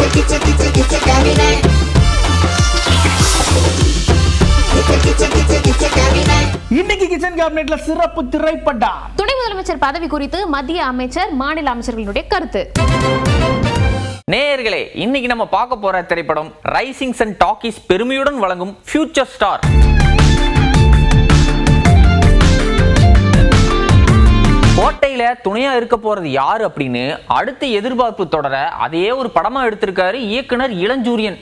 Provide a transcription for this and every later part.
kitchen, kitchen, kitchen cabinet. Kitchen, kitchen, kitchen, kitchen cabinet. இன்னைக்கு kitchen கேபினெட்ல சிறப்பு திரைப்படா துணை முதலமைச்சர் பதவி குறித்து மத்திய அமைச்சர் மாநில அமைச்சர்களுடைய கருத்து நேயர்களே இன்னைக்கு நம்ம பார்க்க போற திரைப்படம் ரைசிங் சன் டாக்கீஸ் பெருமையுடன் வழங்கும் ஃபியூச்சர் ஸ்டார் கோட்டையில துணையா இருக்க போறது யாரு அப்படின்னு அடுத்த எதிர்பார்ப்பு தொடர அதையே ஒரு படமா எடுத்திருக்காரு இயக்குனர் இளஞ்சூரியன்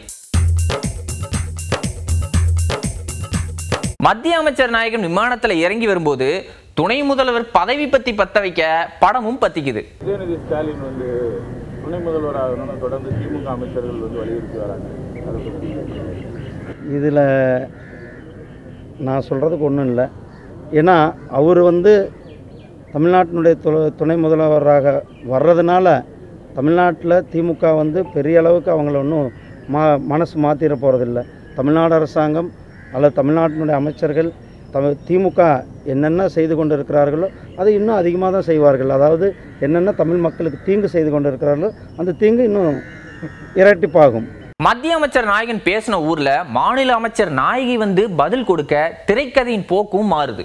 மத்திய அமைச்சர் நாயகன் விமானத்துல இறங்கி வரும்போது துணை முதல்வர் பதவி பத்தி பத்த வைக்க படமும் பத்திக்குது உதயநிதி ஸ்டாலின் வந்து துணை முதல்வர் ஆகணும்னு தொடர்ந்து திமுக அமைச்சர்கள் வந்து வலியுறுத்தி வராங்க அதை பற்றி இதில் நான் சொல்கிறதுக்கு ஒன்றும் இல்லை ஏன்னா அவர் வந்து தமிழ்நாட்டினுடைய து துணை முதல்வராக வர்றதுனால தமிழ்நாட்டில் திமுக வந்து பெரிய அளவுக்கு அவங்கள ஒன்றும் மா மனசு மாற்றிட போகிறதில்ல தமிழ்நாடு அரசாங்கம் அல்லது தமிழ்நாட்டினுடைய அமைச்சர்கள் தமிழ் திமுக என்னென்ன செய்து கொண்டு இருக்கிறார்களோ அதை இன்னும் அதிகமாக தான் செய்வார்கள் அதாவது என்னென்ன தமிழ் மக்களுக்கு தீங்கு செய்து கொண்டு இருக்கிறார்களோ அந்த தீங்கு இன்னும் இரட்டிப்பாகும் மத்திய அமைச்சர் நாயகன் பேசின ஊர்ல மாநில அமைச்சர் நாயகி வந்து பதில் கொடுக்க திரைக்கதையின் போக்கும் மாறுது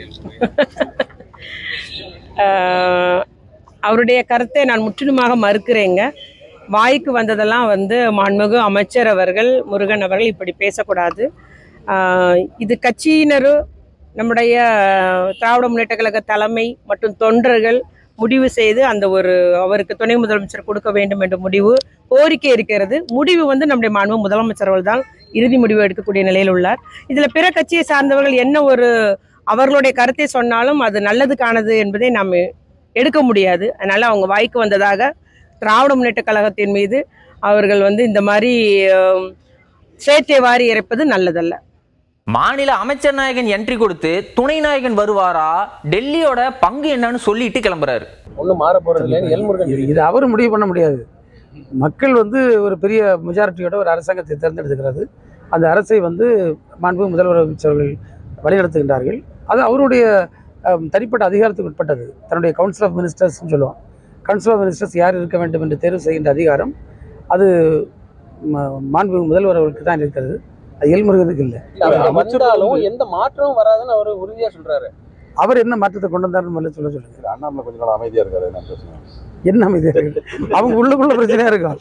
ஆஹ் அவருடைய கருத்தை நான் முற்றிலுமாக மறுக்கிறேங்க வாய்க்கு வந்ததெல்லாம் வந்து மாண்புமிகு அமைச்சர் அவர்கள் முருகன் அவர்கள் இப்படி பேசக்கூடாது ஆஹ் இது கட்சியினரும் நம்முடைய திராவிட முன்னேற்ற கழக தலைமை மற்றும் தொண்டர்கள் முடிவு செய்து அந்த ஒரு அவருக்கு துணை முதலமைச்சர் கொடுக்க வேண்டும் என்ற முடிவு கோரிக்கை இருக்கிறது முடிவு வந்து நம்முடைய மாண்பு முதலமைச்சர் அவர்கள் தான் இறுதி முடிவு எடுக்கக்கூடிய நிலையில் உள்ளார் இதில் பிற கட்சியை சார்ந்தவர்கள் என்ன ஒரு அவர்களுடைய கருத்தை சொன்னாலும் அது நல்லதுக்கானது என்பதை நாம் எடுக்க முடியாது அதனால அவங்க வாய்க்கு வந்ததாக திராவிட முன்னேற்ற கழகத்தின் மீது அவர்கள் வந்து இந்த மாதிரி ஆம், சேற்றை வாரி இறைப்பது நல்லதல்ல மாநில அமைச்சர் நாயகன் என்ட்ரி கொடுத்து துணை நாயகன் வருவாரா டெல்லியோட பங்கு என்னன்னு சொல்லிட்டு கிளம்புறாரு ஒன்றும் மாற போறது இல்லைன்னு எல்முருகன் இது அவர் முடிவு பண்ண முடியாது மக்கள் வந்து ஒரு பெரிய மெஜாரிட்டியோட ஒரு அரசாங்கத்தை தேர்ந்தெடுத்துக்கிறது அந்த அரசை வந்து மாண்பு முதல்வர் அமைச்சர்கள் வழிநடத்துகின்றார்கள் அது அவருடைய அஹ், தனிப்பட்ட அதிகாரத்துக்கு உட்பட்டது தன்னுடைய கவுன்சில் ஆஃப் மினிஸ்டர்ஸ்னு சொல்லுவோம் கவுன்சில் ஆஃப் மினிஸ்டர்ஸ் யார் இருக்க வேண்டும் என்று தேர்வு செய்கின்ற அதிகாரம் அது ம- மாண்பு முதல்வர் அவர்களுக்கு தான் இருக்கிறது அது எல்முருகனுக்கு இல்லை வந்தாலும் எந்த மாற்றமும் வராதுன்னு அவர் உறுதியா சொல்றாரு அவர் என்ன மாற்றத்தை கொண்டு வந்தாருன்னு முதல்ல சொல்ல சொல்லுங்க அண்ணாமலை கொஞ்ச நாள் அமைதியா இருக்காரு நான் பேசுறேன் என்ன அமைதியாக இருக்கு அவங்க உள்ளுக்குள்ள பிரச்சனையா இருக்கும்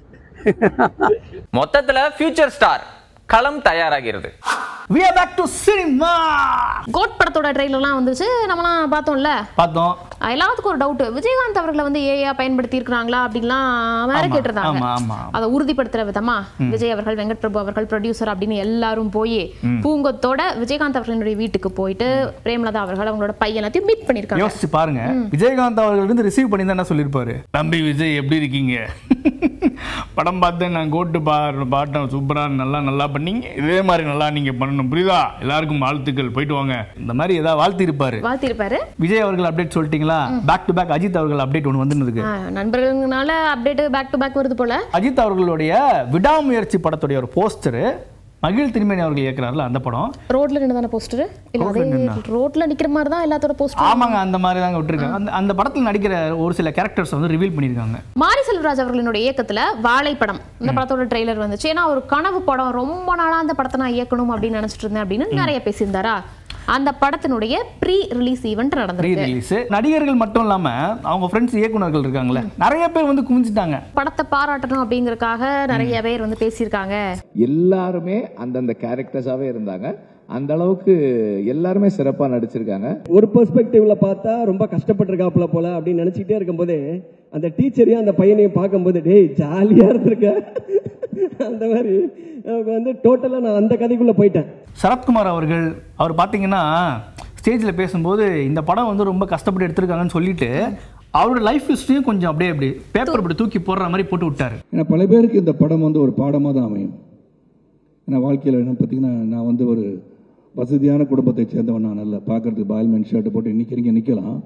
மொத்தத்துல ஃபியூச்சர் ஸ்டார் களம் தயாராகிறது we are back to cinema GOAT படத்தோட ட்ரெயிலர்லாம் வந்துச்சு நம்மலாம் பார்த்தோம்ல பார்த்தோம் எல்லாத்துக்கும் ஒரு டவுட் விஜயகாந்த் அவர்களை வந்து ஏஐயா பயன்படுத்தி இருக்கிறாங்களா அப்படின்லாம் வேற ஆமா, கேட்டிருந்தாங்க ஆமா, ஆமா. அதை உறுதிப்படுத்துற விதமா விஜய் அவர்கள் வெங்கட் பிரபு அவர்கள் ப்ரொடியூசர் அப்படின்னு எல்லாரும் போய் பூங்கொத்தோட விஜயகாந்த் அவர்களுடைய வீட்டுக்கு போயிட்டு பிரேமலதா அவர்கள் அவங்களோட பையன் எல்லாத்தையும் மீட் பண்ணிருக்காங்க யோசிச்சு பாருங்க விஜயகாந்த் அவர்கள் இருந்து ரிசீவ் பண்ணி என்ன சொல்லியிருப்பாரு தம்பி விஜய் எப்படி இருக்கீங்க படம் பார்த்தேன் நான் கோட்டு பா பாட்டம் சூப்பரா நல்லா நல்லா பண்ணீங்க இதே மாதிரி நல்லா நீங்க பண்ணணும் புரியுதா எல்லாருக்கும் வாழ்த்துக்கள் போயிட்டு வாங்க இந்த மாதிரி ஏதாவது வாழ்த்தி இருப்பாரு வாழ்த்திருப்பாரு விஜய் அவர்கள் அப்டேட் சொல்லிட்டீங்களா பேக் டு பேக் அஜித் அவர்கள் அப்டேட் ஒன்று வந்துருக்கு ஆ, நண்பர்கள்னால அப்டேட் பேக் டு பேக் வருது போல அஜித் அவர்களுடைய விடாமுயற்சி படத்துடைய ஒரு போஸ்டர் மகிழ் திருமேனி அவர்கள் இயக்குறாருல அந்த படம் ரோட்ல நின்று தானே போஸ்டர் இல்ல ரோட்ல அதே நின்னா? ரோட்ல நிக்கிற மாதிரி தான் எல்லாத்தோட போஸ்டர் ஆமாங்க அந்த மாதிரி தாங்க விட்டுருக்காங்க அந்த அந்த படத்தில் நடிக்கிற ஒரு சில கேரக்டர்ஸ் வந்து ரிவீல் பண்ணியிருக்காங்க மாரி செல்வராஜ் அவர்களினுடைய இயக்கத்துல வாழைப்படம் இந்த படத்தோட ட்ரெய்லர் வந்துச்சு ஏன்னா ஒரு கனவு படம் ரொம்ப நாளா அந்த படத்தை நான் இயக்கணும் அப்படின்னு நினைச்சிட்டு இருந்தேன் அப்படின்னு நிறைய பேசியிருந்தாரா அந்த படத்தினுடைய ப்ரீ ரிலீஸ் ஈவெண்ட் ப்ரீ நடந்திருக்கு ரிலீஸ் நடிகர்கள் மட்டும் இல்லாம அவங்க ஃப்ரெண்ட்ஸ் இயக்குனர்கள் இருக்காங்கல்ல நிறைய பேர் வந்து குமிஞ்சிட்டாங்க படத்தை பாராட்டணும் அப்படிங்கறதுக்காக நிறைய பேர் வந்து பேசியிருக்காங்க எல்லாருமே அந்தந்த கேரக்டர்ஸாவே இருந்தாங்க அந்த அளவுக்கு எல்லாருமே சிறப்பா நடிச்சிருக்காங்க ஒரு பெர்ஸ்பெக்டிவ்ல பார்த்தா ரொம்ப கஷ்டப்பட்டிருக்காப்புல போல அப்படின்னு நினைச்சிட்டே இருக்கும்போது அந்த டீச்சரையும் அந்த பையனையும் பார்க்கும்போது டேய் ஜாலியா இருந்திருக்க அந்த மாதிரி எனக்கு வந்து டோட்டலா நான் அந்த கதைக்குள்ள போயிட்டேன் சரத்குமார் அவர்கள் அவர் பார்த்தீங்கன்னா ஸ்டேஜில் பேசும்போது இந்த படம் வந்து ரொம்ப கஷ்டப்பட்டு எடுத்திருக்காங்கன்னு சொல்லிட்டு அவரோட லைஃப் ஹிஸ்ட்ரியும் கொஞ்சம் அப்படியே அப்படி பேப்பர் இப்படி தூக்கி போடுற மாதிரி போட்டு விட்டாரு ஏன்னா பல பேருக்கு இந்த படம் வந்து ஒரு பாடமாக தான் அமையும் ஏன்னா வாழ்க்கையில் என்ன பார்த்தீங்கன்னா நான் வந்து ஒரு வசதியான குடும்பத்தை சேர்ந்தவன் நான் அல்ல பார்க்கறதுக்கு பால்மேன் ஷர்ட் போட்டு நிற்கிறீங்க நிற்கலாம்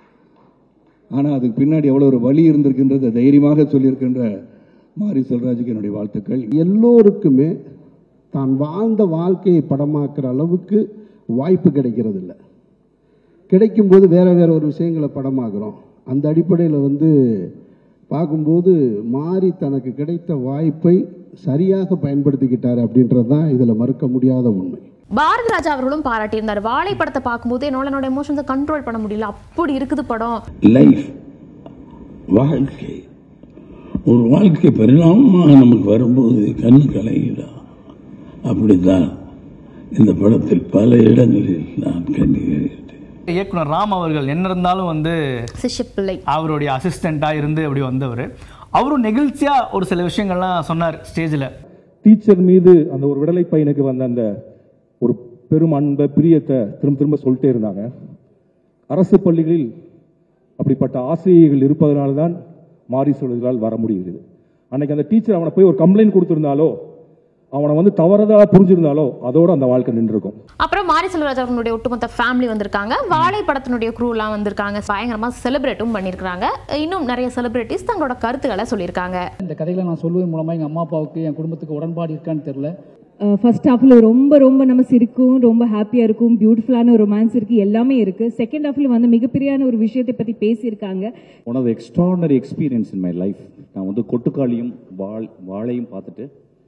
ஆனால் அதுக்கு பின்னாடி எவ்வளோ ஒரு வழி இருந்திருக்குன்றத தைரியமாக சொல்லியிருக்கின்ற மாரி செல்வராஜுக்கு என்னுடைய வாழ்த்துக்கள் எல்லோருக்குமே தான் வாழ்ந்த வாழ்க்கையை படமாக்குற அளவுக்கு வாய்ப்பு கிடைக்கிறது இல்லை கிடைக்கும்போது வேற வேற ஒரு விஷயங்களை படமாக்குறோம் அந்த அடிப்படையில் வந்து பார்க்கும்போது மாறி தனக்கு கிடைத்த வாய்ப்பை சரியாக பயன்படுத்திக்கிட்டார் அப்படின்றது தான் இதில் மறுக்க முடியாத உண்மை பாரதி ராஜா அவர்களும் பாராட்டியிருந்தார் வாழை படத்தை பார்க்கும்போது என்னால என்னோட எமோஷன்ஸை கண்ட்ரோல் பண்ண முடியல அப்படி இருக்குது படம் லைஃப் வாழ்க்கை ஒரு வாழ்க்கை பரிணாமமாக நமக்கு வரும்போது கண்ணு கலங்கிடா அப்படித்தான் இந்த படத்தில் பல இடங்களில் நான் கண்ணீர் இயக்குனர் ராம் அவர்கள் என்ன இருந்தாலும் வந்து சிஷ்யப்பிள்ளை அவருடைய அசிஸ்டண்ட்டாக இருந்து அப்படி வந்தவர் அவரும் நெகிழ்ச்சியாக ஒரு சில விஷயங்கள்லாம் சொன்னார் ஸ்டேஜில் டீச்சர் மீது அந்த ஒரு விடலை பையனுக்கு வந்த அந்த ஒரு பெரும் அன்பை பிரியத்தை திரும்ப திரும்ப சொல்லிட்டே இருந்தாங்க அரசு பள்ளிகளில் அப்படிப்பட்ட ஆசிரியர்கள் இருப்பதனால தான் மாறி சொல்வதால் வர முடிகிறது அன்னைக்கு அந்த டீச்சர் அவனை போய் ஒரு கம்ப்ளைண்ட் கொடுத்திருந்தாலோ அவனை வந்து தவறதா புரிஞ்சிருந்தாலோ அதோட அந்த வாழ்க்கை நின்றுருக்கும் அப்புறம் மாரி செல்வராஜ் அவர்களுடைய ஒட்டுமொத்த ஃபேமிலி வந்திருக்காங்க வாழை படத்தினுடைய குரூலாம் வந்திருக்காங்க பயங்கரமா செலிப்ரேட்டும் பண்ணியிருக்காங்க இன்னும் நிறைய செலிபிரிட்டிஸ் தங்களோட கருத்துக்களை சொல்லியிருக்காங்க இந்த கதைகளை நான் சொல்வதன் மூலமாக எங்கள் அம்மா அப்பாவுக்கு என் குடும்பத்துக்கு உடன்பாடு இருக்கான்னு தெரில ஃபர்ஸ்ட் ஹாஃபில் ரொம்ப ரொம்ப நம்ம சிரிக்கும் ரொம்ப ஹாப்பியாக இருக்கும் பியூட்டிஃபுல்லான ஒரு ரொமான்ஸ் இருக்குது எல்லாமே இருக்குது செகண்ட் ஹாஃபில் வந்து மிகப்பெரியான ஒரு விஷயத்தை பற்றி பேசியிருக்காங்க one of the extraordinary experience in my life நான் வந்து கொட்டுக்காளியும் வாழ் வாழையும் பார்த்துட்டு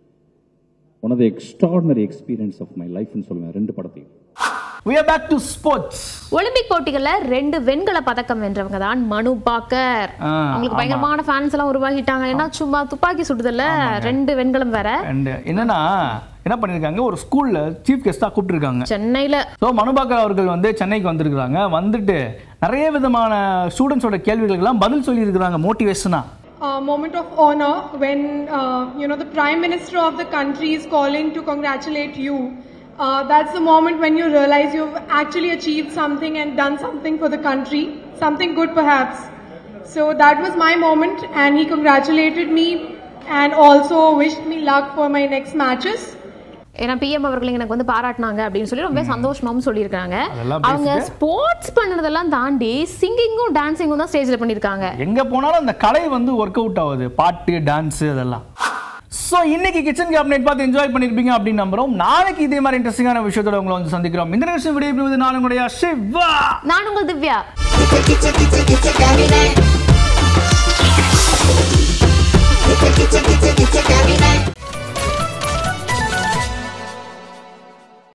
one of the extraordinary experience of my லைஃப்னு சொல்லுவேன் ரெண்டு படத்தையும் we are back to sports Olympic போட்டிகள்ல ரெண்டு வெண்கல பதக்கம் வென்றவங்க தான் மனு பாக்கர் ஆ, அவங்களுக்கு ஆமா. பயங்கரமான ஃபேன்ஸ் எல்லாம் உருவாகிட்டாங்க ஏன்னா சும்மா துப்பாக்கி சுடுதல்ல ரெண்டு வெண்கலம் வேற அண்ட் என்னன்னா என்ன பண்ணியிருக்காங்க ஒரு ஸ்கூல்ல சீஃப் கெஸ்டாக கூப்பிட்டுருக்காங்க சென்னையில ஸோ மனுபாக்கர் அவர்கள் வந்து சென்னைக்கு வந்திருக்கிறாங்க வந்துட்டு நிறைய விதமான ஸ்டூடெண்ட்ஸோட கேள்விகளுக்கெல்லாம் பதில் சொல்லியிருக்கிறாங்க மோட்டிவேஷனா uh, moment of honor when uh, you know the prime minister of the country is calling to congratulate you uh, that's the moment when you realize you've actually achieved something and done something for the country something good perhaps so that was my moment and he congratulated me and also wished me luck for my next matches ஏன்னா PM அவர்கள் எனக்கு வந்து பாராட்டினாங்க அப்படின்னு சொல்லி ரொம்ப சந்தோஷமாவும் சொல்லியிருக்காங்க அதெல்லாம் அவங்க பேசிட்டு- ஸ்போர்ட்ஸ் பண்ணதெல்லாம் தாண்டி சிங்கிங்கும் டான்சிங்கும் தான் ஸ்டேஜ்ல பண்ணியிருக்காங்க எங்க போனாலும் அந்த கலை வந்து ஒர்க் அவுட் ஆகுது பாட்டு டான்ஸ் அதெல்லாம் ஸோ இன்னைக்கு கிச்சன் கேபினெட் பார்த்து என்ஜாய் பண்ணிருப்பீங்க அப்படின்னு நம்புறோம் நாளைக்கு இதே மாதிரி இன்ட்ரெஸ்டிங்கான விஷயத்தோட உங்களை வந்து சந்திக்கிறோம் இந்த நிகழ்ச்சி விடைபெறுவது நான் உங்களுடைய சிவா நான் உங்கள் Divya Kitchen, kitchen, kitchen, kitchen cabinet.